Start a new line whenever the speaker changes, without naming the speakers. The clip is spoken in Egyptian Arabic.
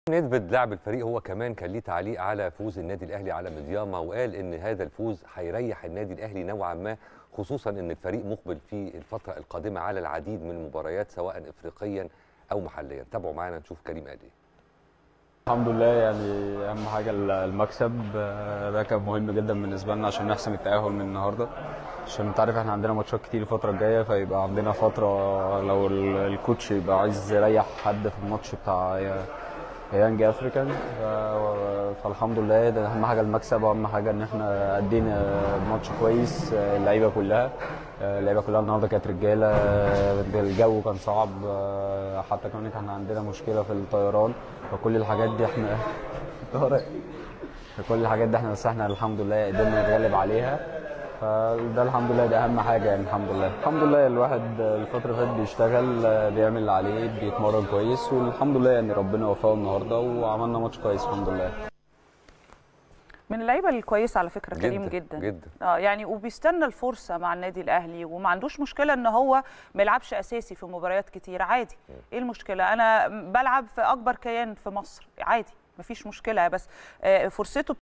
ندفد لاعب الفريق هو كمان كان ليه تعليق على فوز النادي الاهلي على مدياما وقال ان هذا الفوز هيريح النادي الاهلي نوعا ما خصوصا ان الفريق مقبل في الفتره القادمه على العديد من المباريات سواء افريقيا او محليا تابعوا معانا نشوف كريم قال ايه
الحمد لله يعني اهم حاجه المكسب آه، ده كان مهم جدا بالنسبه لنا عشان نحسم التاهل من النهارده عشان انت عارف احنا عندنا ماتشات كتير الفتره الجايه فيبقى عندنا فتره لو ال- الكوتش يبقى عايز يريح حد في الماتش بتاع يانج افريكان ف- فالحمد لله ده اهم حاجه المكسب واهم حاجه ان احنا ادينا ماتش كويس آه، اللعيبه كلها آه، اللعيبه كلها النهارده كانت رجاله آه، الجو كان صعب آه، حتى كمان كان عندنا مشكله في الطيران فكل الحاجات دي احنا طارق فكل الحاجات دي احنا بس احنا الحمد لله قدرنا نتغلب عليها فده الحمد لله ده اهم حاجه يعني الحمد لله الحمد لله الواحد الفتره اللي فاتت بيشتغل آه، بيعمل اللي عليه بيتمرن كويس والحمد لله يعني ربنا وفقه النهارده وعملنا ماتش كويس الحمد لله
من اللعيبه الكويسه على فكره كريم جدا
جدا
اه يعني وبيستنى الفرصه مع النادي الاهلي وما عندوش مشكله ان هو ما يلعبش اساسي في مباريات كتير عادي ايه المشكله انا بلعب في اكبر كيان في مصر عادي مفيش مشكله بس آه، فرصته